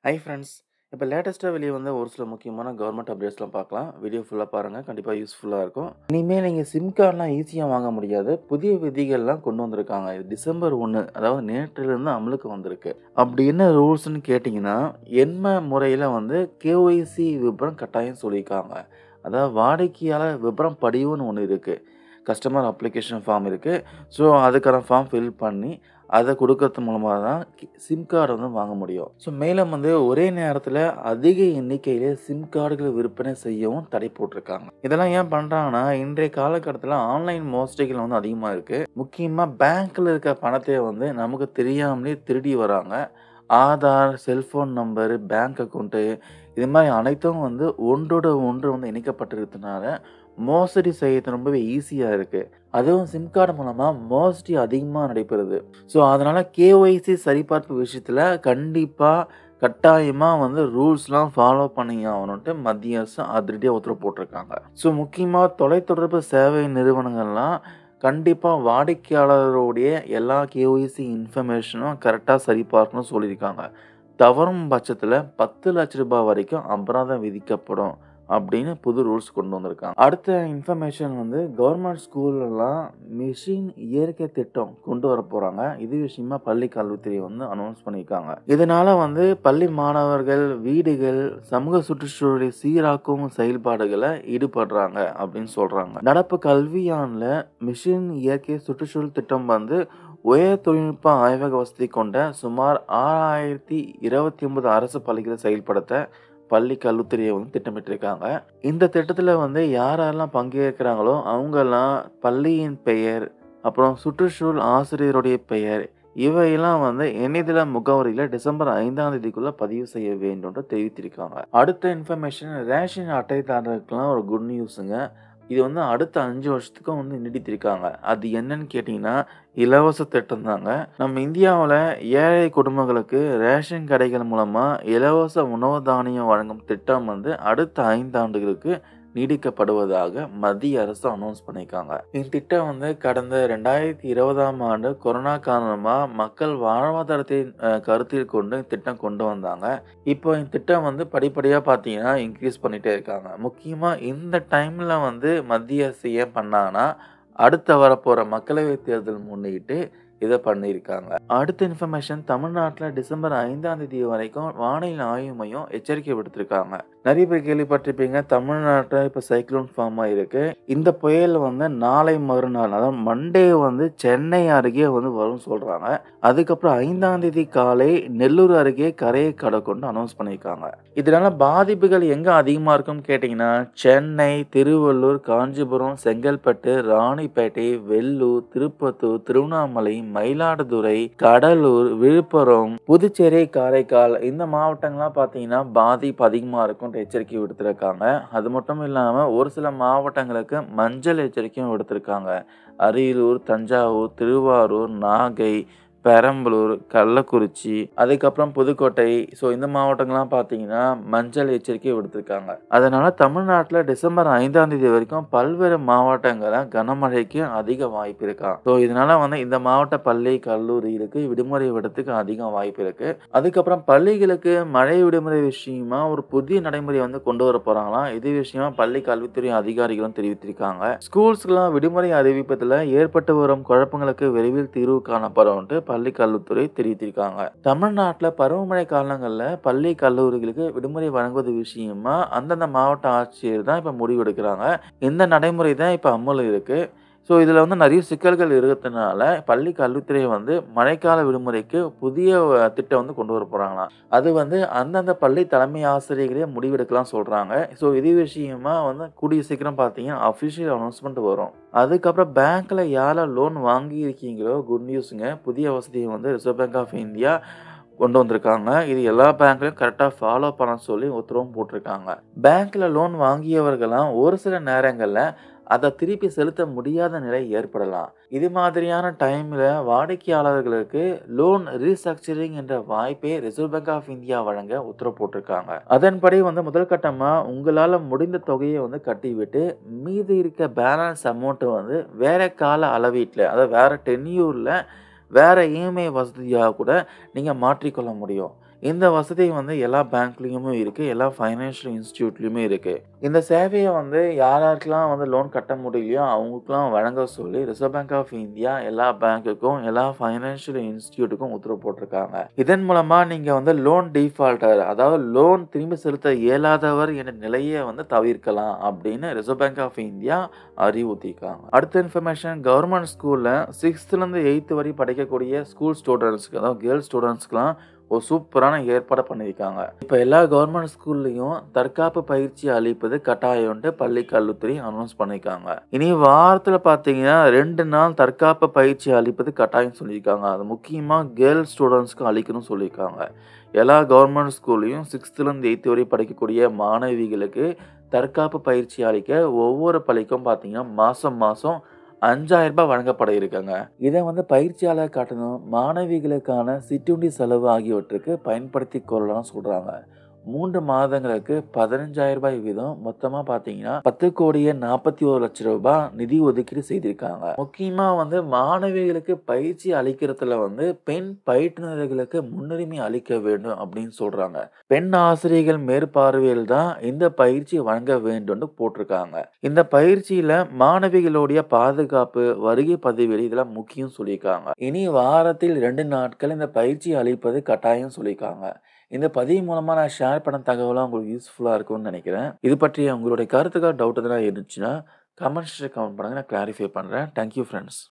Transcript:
hi friends இப்போ லேட்டஸ்ட்டாக வெளியே வந்த ஒரு சில முக்கியமான கவர்மெண்ட் அப்டேட்ஸ்லாம் பார்க்கலாம் வீடியோ ஃபுல்லாக பாருங்கள் கண்டிப்பாக யூஸ்ஃபுல்லாக இருக்கும் இனிமேல் நீங்கள் சிம் கார்டெலாம் ஈஸியாக வாங்க முடியாது புதிய விதிகள்லாம் கொண்டு வந்திருக்காங்க இது டிசம்பர் ஒன்று அதாவது நேற்றிலிருந்து அமலுக்கு வந்திருக்கு அப்படி என்ன ரூல்ஸ்னு கேட்டிங்கன்னா எண்ம முறையில் வந்து கேஒய்சி விபரம் கட்டாயம் சொல்லியிருக்காங்க அதாவது வாடிக்கையாளர் விபரம் படிவுன்னு ஒன்று இருக்குது கஸ்டமர் அப்ளிகேஷன் ஃபார்ம் இருக்குது ஸோ அதுக்கான ஃபார்ம் ஃபில் பண்ணி அதை கொடுக்கறது மூலமாக தான் சிம் கார்டு வந்து வாங்க முடியும் ஸோ மேலும் வந்து ஒரே நேரத்தில் அதிக எண்ணிக்கையில் சிம் கார்டுகள் விற்பனை செய்யவும் தடை போட்டிருக்காங்க இதெல்லாம் ஏன் பண்ணுறாங்கன்னா இன்றைய காலகட்டத்தில் ஆன்லைன் மோசடிகள் வந்து அதிகமாக இருக்குது முக்கியமாக பேங்க்கில் இருக்க பணத்தை வந்து நமக்கு தெரியாமலே திருடி வராங்க Aadhaar cellphone number bank account இது மாதிரி அனைத்தும் வந்து ஒன்றோட ஒன்று வந்து இணைக்கப்பட்டிருக்கிறதுனால மோசடி செய்யறது ரொம்பவே ஈஸியாக இருக்குது அதுவும் சிம் கார்டு மூலமாக மோசடி அதிகமாக நடைபெறுது ஸோ அதனால் கேஒய்சி சரிபார்ப்பு விஷயத்தில் கண்டிப்பாக கட்டாயமாக வந்து ரூல்ஸ்லாம் ஃபாலோ பண்ணி ஆகணுன்ட்டு மத்திய அரசு அதிரடியாக உத்தரவு போட்டிருக்காங்க ஸோ முக்கியமாக தொலைத்தொடர்பு சேவை நிறுவனங்கள்லாம் கண்டிப்பாக வாடிக்கையாளருடைய எல்லா கேஒய்சி இன்ஃபர்மேஷனும் கரெக்டாக சரிபார்க்கணும்னு சொல்லியிருக்காங்க தவறும் பட்சத்தில் பத்து லட்ச ரூபாய் வரைக்கும் அபராதம் விதிக்கப்படும் அப்படின்னு புது ரூல்ஸ் கொண்டு வந்திருக்காங்க அடுத்த இன்ஃபர்மேஷன் வந்து கவர்மெண்ட் ஸ்கூல்லலாம் மிஷின் இயற்கை திட்டம் கொண்டு வர போகிறாங்க இது விஷயமா பள்ளி கல்வித்துறை வந்து அனௌன்ஸ் பண்ணியிருக்காங்க இதனால வந்து பள்ளி மாணவர்கள் வீடுகள் சமூக சுற்றுச்சூழலை சீராக்கும் செயல்பாடுகளை ஈடுபடுறாங்க அப்படின்னு சொல்கிறாங்க நடப்பு கல்வியாண்டில் மிஷின் இயற்கை சுற்றுச்சூழல் திட்டம் வந்து உயர் தொழில்நுட்ப ஆய்வக வசதி கொண்ட சுமார் ஆறாயிரத்தி இருபத்தி ஒன்பது அரசு பள்ளிகளை செயல்படுத்த பள்ளி கல்வித்துறையை வந்து திட்டமிட்டிருக்காங்க இந்த திட்டத்தில் வந்து யார் யாரெல்லாம் பங்கேற்கிறாங்களோ அவங்கெல்லாம் பள்ளியின் பெயர் அப்புறம் சுற்றுச்சூழல் ஆசிரியருடைய பெயர் இவையெல்லாம் வந்து இணையதள முகவரியில் டிசம்பர் ஐந்தாம் தேதிக்குள்ளே பதிவு செய்ய வேண்டும் தெரிவித்திருக்காங்க அடுத்த இன்ஃபர்மேஷன் ரேஷன் அட்டைதாரருக்கெல்லாம் ஒரு குட் நியூஸுங்க இது வந்து அடுத்த அஞ்சு வருஷத்துக்கும் வந்து நீடித்திருக்காங்க அது என்னன்னு கேட்டிங்கன்னா இலவச திட்டம் தாங்க நம்ம இந்தியாவில் ஏழை குடும்பங்களுக்கு ரேஷன் கடைகள் மூலமாக இலவச உணவு தானியம் வழங்கும் திட்டம் வந்து அடுத்த ஐந்தாண்டுகளுக்கு நீடிக்கப்படுவதாக மத்திய அரசு அனௌன்ஸ் பண்ணியிருக்காங்க இந்த திட்டம் வந்து கடந்த ரெண்டாயிரத்தி இருபதாம் ஆண்டு கொரோனா காரணமாக மக்கள் வாழ்வாதாரத்தை கருத்தில் கொண்டு திட்டம் கொண்டு வந்தாங்க இப்போ இந்த திட்டம் வந்து படிப்படியாக பார்த்தீங்கன்னா இன்க்ரீஸ் பண்ணிகிட்டே இருக்காங்க முக்கியமாக இந்த டைமில் வந்து மத்திய அரசு ஏன் பண்ணாங்கன்னா அடுத்த வரப்போகிற மக்களவை தேர்தல் முன்னிட்டு இதை பண்ணியிருக்காங்க அடுத்த இன்ஃபர்மேஷன் தமிழ்நாட்டில் டிசம்பர் ஐந்தாம் தேதி வரைக்கும் வானிலை ஆய்வு மையம் எச்சரிக்கை விடுத்திருக்காங்க நிறைய பேர் கேள்விப்பட்டிருப்பீங்க தமிழ்நாட்டில் இப்போ சைக்ளோன் ஃபார்ம் ஆகிருக்கு இந்த புயல் வந்து நாளை மறுநாள் அதாவது மண்டே வந்து சென்னை அருகே வந்து வரும்னு சொல்கிறாங்க அதுக்கப்புறம் ஐந்தாம் தேதி காலை நெல்லூர் அருகே கரையை கடக்கும்னு அனௌன்ஸ் பண்ணியிருக்காங்க இதனால பாதிப்புகள் எங்கே அதிகமாக இருக்கும்னு கேட்டிங்கன்னா சென்னை திருவள்ளூர் காஞ்சிபுரம் செங்கல்பட்டு ராணிப்பேட்டை வெள்ளூர் திருப்பத்தூர் திருவண்ணாமலை மயிலாடுதுறை கடலூர் விழுப்புரம் புதுச்சேரி காரைக்கால் இந்த மாவட்டங்கள்லாம் பார்த்தீங்கன்னா பாதிப்பு அதிகமாக இருக்கும் எச்சரிக்கை விடுத்திருக்காங்க அது மட்டும் இல்லாமல் ஒரு சில மாவட்டங்களுக்கு மஞ்சள் எச்சரிக்கையும் விடுத்திருக்காங்க அரியலூர் தஞ்சாவூர் திருவாரூர் நாகை பெரம்பலூர் கள்ளக்குறிச்சி அதுக்கப்புறம் புதுக்கோட்டை ஸோ இந்த மாவட்டங்கள்லாம் பார்த்தீங்கன்னா மஞ்சள் எச்சரிக்கை விடுத்திருக்காங்க அதனால தமிழ்நாட்டில் டிசம்பர் ஐந்தாம் தேதி வரைக்கும் பல்வேறு மாவட்டங்களில் கனமழைக்கு அதிக வாய்ப்பு இருக்கா ஸோ இதனால வந்து இந்த மாவட்ட பள்ளி கல்லூரிகளுக்கு விடுமுறை விடத்துக்கு அதிக வாய்ப்பு இருக்கு அதுக்கப்புறம் பள்ளிகளுக்கு மழை விடுமுறை விஷயமா ஒரு புதிய நடைமுறை வந்து கொண்டு வர போறாங்களாம் இது விஷயமா பள்ளி கல்வித்துறை அதிகாரிகளும் தெரிவித்திருக்காங்க ஸ்கூல்ஸ்க்கெல்லாம் விடுமுறை அறிவிப்பதில் ஏற்பட்டு வரும் குழப்பங்களுக்கு விரைவில் தீர்வு காணப்படும் பள்ளி கல்வித்துறை தெரிவித்திருக்காங்க தமிழ்நாட்டில் பருவமழை காலங்களில் பள்ளி கல்லூரிகளுக்கு விடுமுறை வழங்குவது விஷயமா அந்தந்த மாவட்ட ஆட்சியர் தான் இப்போ முடிவெடுக்கிறாங்க இந்த நடைமுறை தான் இப்போ அமல் இருக்கு ஸோ இதில் வந்து நிறைய சிக்கல்கள் இருக்கிறதுனால பள்ளி கல்வித்துறை வந்து மழைக்கால விடுமுறைக்கு புதிய திட்டம் வந்து கொண்டு வர போகிறாங்களாம் அது வந்து அந்தந்த பள்ளி தலைமை ஆசிரியர்களே முடிவெடுக்கலாம் சொல்கிறாங்க ஸோ இது விஷயமா வந்து கூடிய சீக்கிரம் பார்த்தீங்கன்னா அஃபிஷியல் அனௌன்ஸ்மெண்ட் வரும் அதுக்கப்புறம் பேங்க்கில் யாரெல்லாம் லோன் வாங்கியிருக்கீங்களோ குட் நியூஸுங்க புதிய வசதியை வந்து ரிசர்வ் பேங்க் ஆஃப் இந்தியா கொண்டு வந்திருக்காங்க இது எல்லா பேங்க்லையும் கரெக்டாக ஃபாலோ பண்ண சொல்லி உத்தரவும் போட்டிருக்காங்க பேங்க்கில் லோன் வாங்கியவர்கள்லாம் ஒரு சில நேரங்களில் அதை திருப்பி செலுத்த முடியாத நிலை ஏற்படலாம் இது மாதிரியான டைமில் வாடிக்கையாளர்களுக்கு லோன் ரீஸ்ட்ரக்சரிங் என்ற வாய்ப்பை ரிசர்வ் பேங்க் ஆஃப் இந்தியா வழங்க உத்தரவு போட்டிருக்காங்க அதன்படி வந்து முதல் கட்டமாக உங்களால் முடிந்த தொகையை வந்து கட்டிவிட்டு மீதி இருக்க பேலன்ஸ் அமௌண்ட்டை வந்து வேற கால அளவீட்டில் அதாவது வேற டென்யூரில் வேற இஎம்ஐ வசதியாக கூட நீங்கள் மாற்றிக்கொள்ள முடியும் இந்த வசதி வந்து எல்லா பேங்க்லேயுமே இருக்குது எல்லா ஃபைனான்ஷியல் இன்ஸ்டியூட்லேயுமே இருக்குது இந்த சேவையை வந்து யார் யாருக்கெல்லாம் வந்து லோன் கட்ட முடியலையோ அவங்களுக்குலாம் வழங்க சொல்லி ரிசர்வ் பேங்க் ஆஃப் இந்தியா எல்லா பேங்க்குக்கும் எல்லா ஃபைனான்ஷியல் இன்ஸ்டியூட்டுக்கும் உத்தரவு போட்டிருக்காங்க இதன் மூலமாக நீங்கள் வந்து லோன் டிஃபால்ட்டர் அதாவது லோன் திரும்பி செலுத்த இயலாதவர் என்ற நிலையை வந்து தவிர்க்கலாம் அப்படின்னு ரிசர்வ் பேங்க் ஆஃப் இந்தியா அறிவுறுத்திருக்காங்க அடுத்த இன்ஃபர்மேஷன் கவர்மெண்ட் ஸ்கூலில் சிக்ஸ்த்துலேருந்து எயித்து வரை படிக்கக்கூடிய ஸ்கூல் ஸ்டூடெண்ட்ஸ்க்கு அதாவது கேர்ள்ஸ் ஸ்டூடெண்ட்ஸ்க்குலாம் ஒரு சூப்பரான ஏற்பாடு பண்ணியிருக்காங்க இப்போ எல்லா கவர்மெண்ட் ஸ்கூல்லையும் தற்காப்பு பயிற்சி அளிப்பது கட்டாயம்ட்டு பள்ளி கல்வித்துறை அனௌன்ஸ் பண்ணியிருக்காங்க இனி வாரத்தில் பார்த்தீங்கன்னா ரெண்டு நாள் தற்காப்பு பயிற்சி அளிப்பது கட்டாயம் சொல்லியிருக்காங்க அது முக்கியமாக கேர்ள்ஸ் ஸ்டூடெண்ட்ஸ்க்கு அளிக்கணும்னு சொல்லியிருக்காங்க எல்லா கவர்மெண்ட் ஸ்கூல்லையும் சிக்ஸ்த்துலேருந்து எயித்து வரை படிக்கக்கூடிய மாணவிகளுக்கு தற்காப்பு பயிற்சி அளிக்க ஒவ்வொரு பள்ளிக்கும் பார்த்தீங்கன்னா மாதம் மாதம் அஞ்சாயிரம் ரூபாய் வழங்கப்பட இருக்காங்க இதை வந்து பயிற்சியாளர் காட்டணும் மாணவிகளுக்கான சிற்றுண்டி செலவு ஆகியவற்றுக்கு பயன்படுத்தி கொள்ளலாம் சொல்கிறாங்க மூன்று மாதங்களுக்கு பதினஞ்சாயிரம் ரூபாய் வீதம் மொத்தமாக பார்த்தீங்கன்னா பத்து கோடியே நாற்பத்தி ஒரு லட்சம் ரூபாய் நிதி ஒதுக்கீடு செய்திருக்காங்க முக்கியமாக வந்து மாணவிகளுக்கு பயிற்சி அளிக்கிறதுல வந்து பெண் பயிற்றுநர்களுக்கு முன்னுரிமை அளிக்க வேண்டும் அப்படின்னு சொல்கிறாங்க பெண் ஆசிரியர்கள் மேற்பார்வையில் தான் இந்த பயிற்சி வழங்க வேண்டும்னு போட்டிருக்காங்க இந்த பயிற்சியில் மாணவிகளுடைய பாதுகாப்பு வருகை பதிவேடு இதெல்லாம் முக்கியம் சொல்லியிருக்காங்க இனி வாரத்தில் ரெண்டு நாட்கள் இந்த பயிற்சி அளிப்பது கட்டாயம் சொல்லியிருக்காங்க இந்த பதிவு மூலமாக நான் ஷேர் பண்ண தகவலாக உங்களுக்கு யூஸ்ஃபுல்லாக இருக்கும்னு நினைக்கிறேன் இது பற்றி உங்களுடைய கருத்துக்காக டவுட் எதனா இருந்துச்சுன்னா கமெண்ட்ஸில் கமெண்ட் பண்ணுங்கள் நான் கிளாரிஃபை பண்ணுறேன் தேங்க்யூ ஃப்ரெண்ட்ஸ்